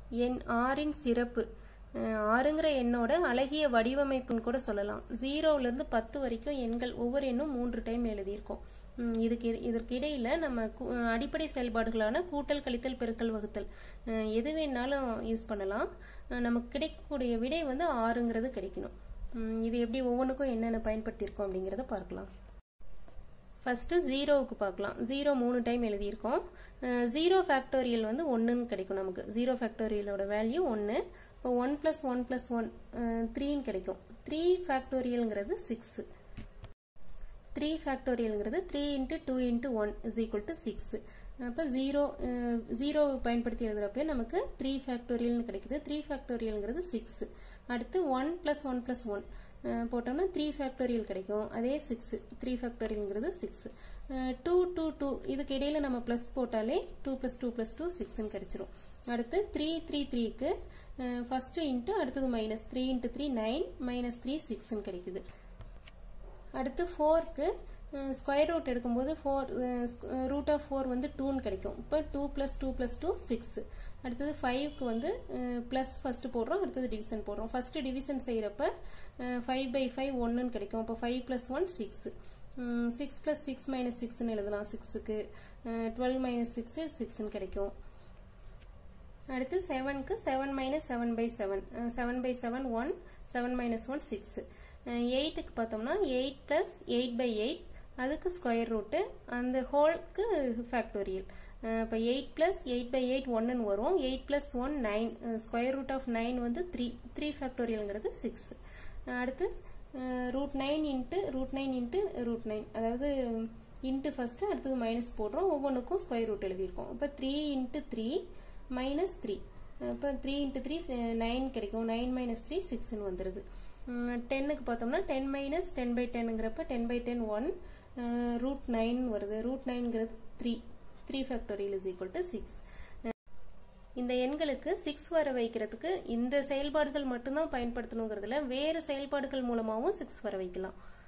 எண் ஆறின் சிறப்பு அஹ் ஆறுங்கிற எண்ணோட அழகிய வடிவமைப்புன்னு கூட சொல்லலாம் ஜீரோல இருந்து பத்து வரைக்கும் எண்கள் ஒவ்வொரு எண்ணும் மூன்று டைம் எழுதியிருக்கோம் ம், இதுக்கு இ- இதற்கு இடையில நம்ம கு- அடிப்படை செயல்பாடுகளான கூட்டல் கழித்தல் பெருக்கல் வகுத்தல் அஹ் எது வேணாலும் யூஸ் பண்ணலாம் அஹ் நமக்கு கிடைக்கக்கூடிய விடை வந்து ஆறுங்கிறது கிடைக்கணும் ம், இது எப்படி ஒவ்வொன்றுக்கும் என்னென்ன பயன்படுத்தியிருக்கோம் அப்படிங்கிறத பார்க்கலாம் ஃபர்ஸ்ட் ஜீரோவுக்கு பார்க்கலாம் ஜீரோ மூணு டைம் எழுதியிருக்கோம் ஜீரோ ஃபேக்டோரியல் வந்து ஒன்றுன்னு கிடைக்கும் நமக்கு ஜீரோ ஃபேக்டோரியலோட வேல்யூ ஒன்று இப்போ one plus one plus one த்ரீன்னு கிடைக்கும் த்ரீ ஃபேக்டோரியல்ங்கிறது சிக்ஸு த்ரீ ஃபேக்டோரியல்ங்கிறது three into two into one is equal to six அப்போ ஜீரோ ஜீரோ பயன்படுத்தி எழுதுறப்ப நமக்கு த்ரீ ஃபேக்டோரியல்னு கிடைக்குது த்ரீ ஃபேக்டோரியல்ங்கிறது சிக்ஸ் அடுத்து one plus one plus one போட்டோம்னா த்ரீ ஃபேக்டோரியல் கிடைக்கும் அதே சிக்ஸ் த்ரீ ஃபேக்டோரியல்ங்கிறது சிக்ஸ் டூ டூ டூ இதுக்கு இடையில நம்ம ப்ளஸ் போட்டாலே two plus two plus two சிக்ஸ்ன்னு கிடைச்சிரும் அடுத்து த்ரீ த்ரீ த்ரீக்கு ஃபர்ஸ்ட் இன்ட்டு அடுத்தது minus three into three nine minus three சிக்ஸ்ன்னு கிடைக்குது அடுத்து ஃபோர்க்கு ஸ்கொயர் ரூட் எடுக்கும்போது ஃபோர் ரூட் ஆஃப் ஃபோர் வந்து டூன்னு கிடைக்கும் இப்போ two plus two plus two six அடுத்தது ஃபைவ்க்கு வந்து ப்ளஸ் ஃபர்ஸ்ட் போடுறோம் அடுத்தது டிவிஷன் போடுறோம் ஃபர்ஸ்ட் டிவிஷன் செய்யறப்ப ஃபைவ் பை ஃபைவ் ஒன்னுன்னு கிடைக்கும் அப்போ five plus one six six plus six minus சிக்ஸ்னு எழுதலாம் சிக்ஸுக்கு டுவெல் மைனஸ் சிக்ஸ் சிக்ஸ்னு கிடைக்கும் அடுத்து செவனுக்கு seven minus seven by seven seven by seven one seven minus one six எயிட்டுக்கு பார்த்தோம்னா eight plus eight by eight அதுக்கு ஸ்கொயர் ரூட்டு அந்த ஹோல்க்கு ஃபேக்டோரியல் இப்போ eight plus eight by eight ஒன்னு வரும் eight plus one nine square root of nine வந்து three three ஃபேக்டோரியல்ங்கிறது சிக்ஸ் அடுத்து root nine into root nine into root nine அதாவது இன்ட்டு ஃபர்ஸ்ட் அடுத்தது மைனஸ் போடுறோம் ஒவ்வொன்றுக்கும் ஸ்கொயர் ரூட் எழுதியிருக்கோம் இப்போ three into three minus three இப்போ த்ரீ இன்ட்டு த்ரீ நைன் கிடைக்கும் நைன் மைனஸ் த்ரீ சிக்ஸ்னு வந்துடுது டென்னுக்கு பார்த்தோம்னா டென் மைனஸ் டென் பை டென்னுங்கிறப்ப ten by ten one root nine வருது ரூட் நைன்ங்கிறது three three factorial is equal to six இந்த எண்களுக்கு சிக்ஸ் வர வைக்கிறதுக்கு இந்த செயல்பாடுகள் மட்டும்தான் பயன்படுத்தணுங்கிறதுல வேறு செயல்பாடுகள் மூலமாகவும் சிக்ஸ் வர வைக்கலாம்